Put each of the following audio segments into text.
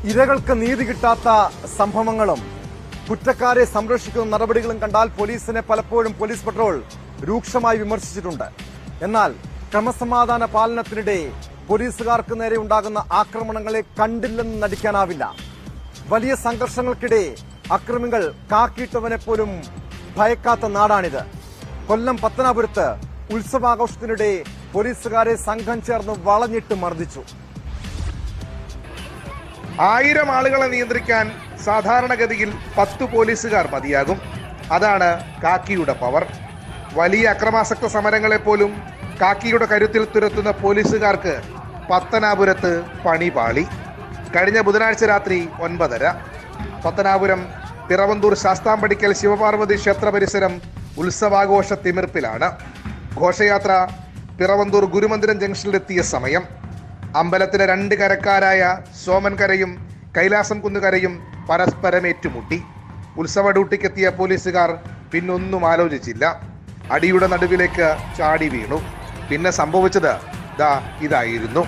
ഇരകൾക്ക് നീതി കിട്ടാത്ത സംഭവങ്ങളും കുറ്റക്കാരെ സംരക്ഷിക്കുന്ന നടപടികളും കണ്ടാൽ പോലീസിനെ പലപ്പോഴും പോലീസ് പട്രോൾ രൂക്ഷമായി വിമർശിച്ചിട്ടുണ്ട് എന്നാൽ ക്രമസമാധാന പാലനത്തിനിടെ പോലീസുകാർക്ക് നേരെ ഉണ്ടാകുന്ന ആക്രമണങ്ങളെ കണ്ടില്ലെന്ന് നടിക്കാനാവില്ല വലിയ സംഘർഷങ്ങൾക്കിടെ അക്രമികൾ കാക്കിയിട്ടവനെ പോലും ഭയക്കാത്ത നാടാണിത് കൊല്ലം പത്തനാപുരത്ത് ഉത്സവാഘോഷത്തിനിടെ പോലീസുകാരെ സംഘം ചേർന്ന് വളഞ്ഞിട്ട് മർദ്ദിച്ചു ആയിരം ആളുകളെ നിയന്ത്രിക്കാൻ സാധാരണഗതിയിൽ പത്ത് പോലീസുകാർ മതിയാകും അതാണ് കാക്കിയുടെ പവർ വലിയ അക്രമാസക്ത സമരങ്ങളെ പോലും കാക്കിയുടെ കരുത്തിൽ തുരത്തുന്ന പോലീസുകാർക്ക് പത്തനാപുരത്ത് പണി പാളി കഴിഞ്ഞ ബുധനാഴ്ച രാത്രി ഒൻപതര പത്തനാപുരം പിറവന്തൂർ ശാസ്താംപടിക്കൽ ശിവപാർവതി ക്ഷേത്ര പരിസരം ഉത്സവാഘോഷ തിമിർപ്പിലാണ് ഘോഷയാത്ര പിറവന്തൂർ ഗുരുമന്ദിരം ജംഗ്ഷനിലെത്തിയ സമയം അമ്പലത്തിലെ രണ്ട് കരക്കാരായ സോമൻകരയും കൈലാസം കുന്നുകരയും പരസ്പരം ഏറ്റുമുട്ടി ഉത്സവ ഡ്യൂട്ടിക്കെത്തിയ പോലീസുകാർ പിന്നൊന്നും ആലോചിച്ചില്ല അടിയുടെ നടുവിലേക്ക് ചാടി വീണു പിന്നെ സംഭവിച്ചത് ദാ ഇതായിരുന്നു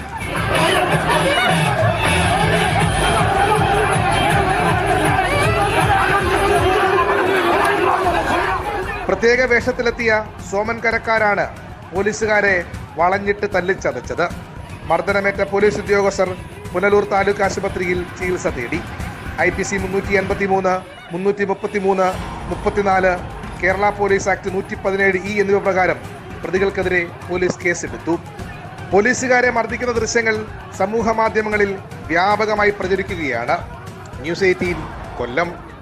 പ്രത്യേക വേഷത്തിലെത്തിയ സോമൻ കരക്കാരാണ് പോലീസുകാരെ വളഞ്ഞിട്ട് തല്ലിച്ചതച്ചത് മർദ്ദനമേറ്റ പോലീസ് ഉദ്യോഗസ്ഥർ പുനലൂർ താലൂക്ക് ആശുപത്രിയിൽ ചികിത്സ തേടി ഐ പി സി മുന്നൂറ്റി എൺപത്തി മൂന്ന് മുന്നൂറ്റി മുപ്പത്തി മൂന്ന് മുപ്പത്തിനാല് കേരള പോലീസ് ആക്ട് നൂറ്റി പതിനേഴ് ഇ എന്നിവ പ്രകാരം പ്രതികൾക്കെതിരെ പോലീസ് കേസെടുത്തു പോലീസുകാരെ മർദ്ദിക്കുന്ന ദൃശ്യങ്ങൾ സമൂഹ മാധ്യമങ്ങളിൽ വ്യാപകമായി പ്രചരിക്കുകയാണ് ന്യൂസ് എയ്റ്റീൻ കൊല്ലം